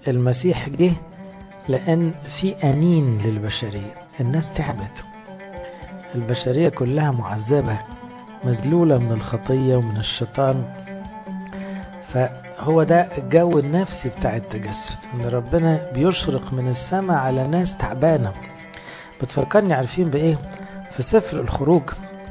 المسيح جه لأن في أنين للبشرية الناس تعبت البشرية كلها معذبة مذلولة من الخطية ومن الشيطان فهو ده الجو النفسي بتاع التجسد ان ربنا بيشرق من السماء على ناس تعبانة بتفكرني عارفين بايه في سفر الخروج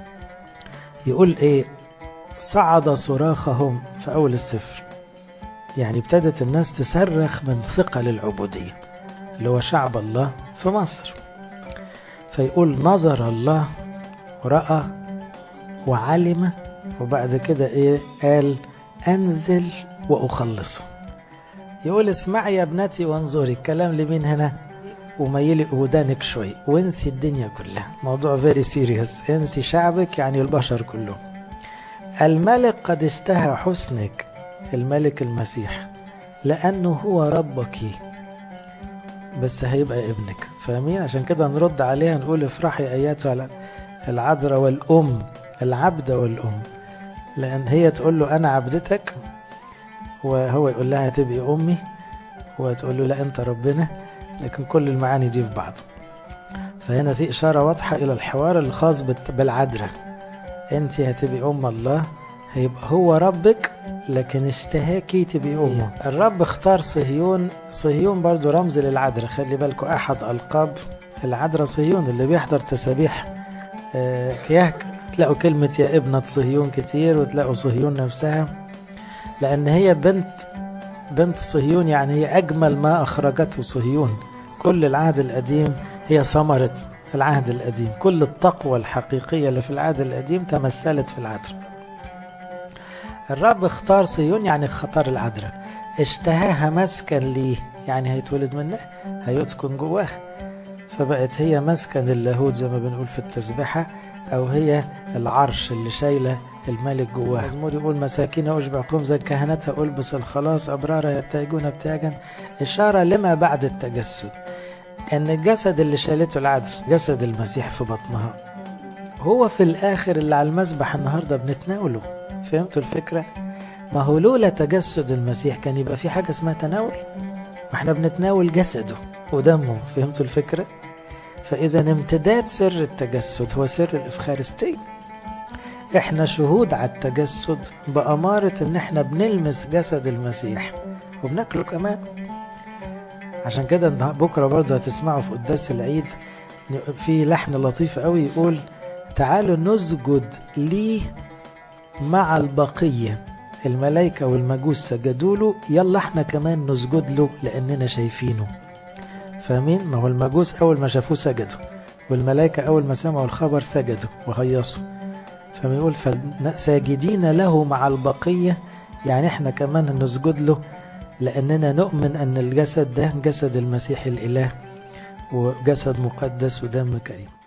يقول ايه صعد صراخهم في اول السفر يعني ابتدت الناس تصرخ من ثقل العبودية اللي هو شعب الله في مصر فيقول نظر الله ورأى وعلم وبعد كده ايه قال انزل واخلصه يقول اسمعي يا ابنتي وانظري الكلام لمين هنا وميلي ودانك شوي وانسي الدنيا كلها موضوع فيري سيريس انسي شعبك يعني البشر كلهم الملك قد اشتهى حسنك الملك المسيح لانه هو ربك بس هيبقى ابنك فاهمين عشان كده نرد عليها نقول افرحي اياتها العذراء والام العبدة والام لان هي تقول له انا عبدتك وهو يقول لها تبقي امي وتقول له لا انت ربنا لكن كل المعاني دي في بعض فهنا في اشاره واضحه الى الحوار الخاص بالعذراء انت هتبقي ام الله هيبقى هو ربك لكن اشتهاكي تبقي امه الرب اختار صهيون صهيون برضو رمز للعذراء خلي بالكم احد القاب العذراء صهيون اللي بيحضر تسابيح اه كياك تلاقوا كلمة يا ابنة صهيون كتير وتلاقوا صهيون نفسها لأن هي بنت بنت صهيون يعني هي أجمل ما أخرجته صهيون كل العهد القديم هي ثمرة العهد القديم كل التقوى الحقيقية اللي في العهد القديم تمثلت في العذراء الرب اختار صهيون يعني اختار العذراء اشتهاها مسكن ليه يعني هيتولد منها هيسكن جواها فبقت هي مسكن اللاهوت زي ما بنقول في التسبيحة أو هي العرش اللي شايلة الملك جواها مزمور يقول مساكين أشبع خبزا كهنتها ألبس الخلاص أبرارا يبتهجون ابتهاجا إشارة لما بعد التجسد أن الجسد اللي شالته العذر جسد المسيح في بطنها هو في الآخر اللي على المذبح النهاردة بنتناوله فهمتوا الفكرة؟ ما هو لولا تجسد المسيح كان يبقى في حاجة اسمها تناول ما احنا بنتناول جسده ودمه فهمتوا الفكرة؟ فإذا امتداد سر التجسد هو سر الإفخارستية احنا شهود على التجسد بأمارة ان احنا بنلمس جسد المسيح وبناكله كمان عشان كده بكرة برضه هتسمعوا في قداس العيد في لحن لطيف قوي يقول تعالوا نسجد ليه مع البقية الملائكة والمجوس سجدوا له يلا احنا كمان نسجد له لأننا شايفينه فاهمين ما هو المجوس أول ما شافوه سجدوا والملائكة أول ما سمعوا الخبر سجدوا وهيصوا فما يقول ساجدين له مع البقية يعني احنا كمان نسجد له لأننا نؤمن أن الجسد ده جسد المسيح الإله وجسد مقدس ودم كريم